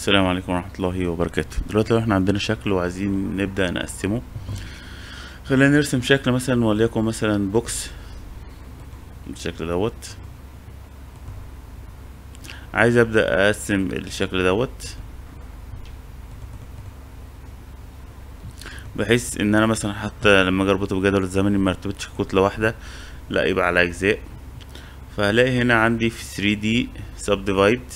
السلام عليكم ورحمة الله وبركاته دلوقتي لو احنا عندنا شكل وعايزين نبدأ نقسمه خلينا نرسم شكل مثلا وليكن مثلا بوكس بالشكل دوت عايز أبدأ أقسم الشكل دوت بحيث ان انا مثلا حتى لما اجي اربطه بجدول الزمني ما ارتبطش كتلة واحدة لا يبقى على اجزاء فهلاقي هنا عندي في 3D subdivide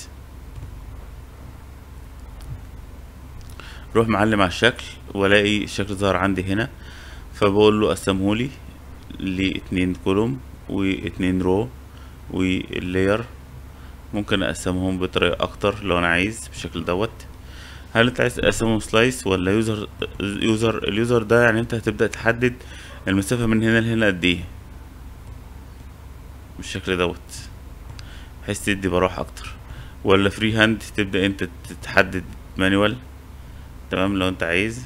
روح معلم على الشكل والاقي الشكل ظهر عندي هنا فبقول له قسمهولي لاتنين كولوم واتنين رو واللاير ممكن اقسمهم بطريقة اكتر لو انا عايز بالشكل دوت هل انت عايز تقسمهم سلايس ولا يوزر يوزر اليوزر ده يعني انت هتبدأ تحدد المسافة من هنا لهنا قد ايه بالشكل دوت بحيث تدي براح اكتر ولا فري هاند تبدأ انت تتحدد مانيوال تمام لو انت عايز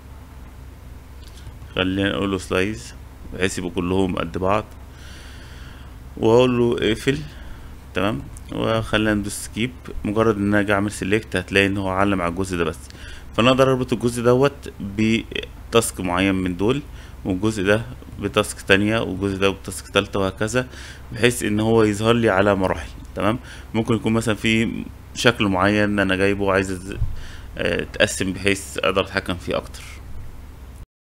خلينا نقول له سلايز بحيث يبقوا كلهم قد بعض واقول له اقفل تمام وخلينا ندوس سكيب مجرد ان انا اجي اعمل سيلكت هتلاقي ان هو علم على الجزء ده بس فانا اقدر اربط الجزء دوت بتاسك معين من دول والجزء ده بتاسك تانية والجزء ده بتاسك تالتة وهكذا بحيث ان هو يظهر لي على مراحل تمام ممكن يكون مثلا في شكل معين انا جايبه عايز اتقسم بحيث اقدر اتحكم فيه اكتر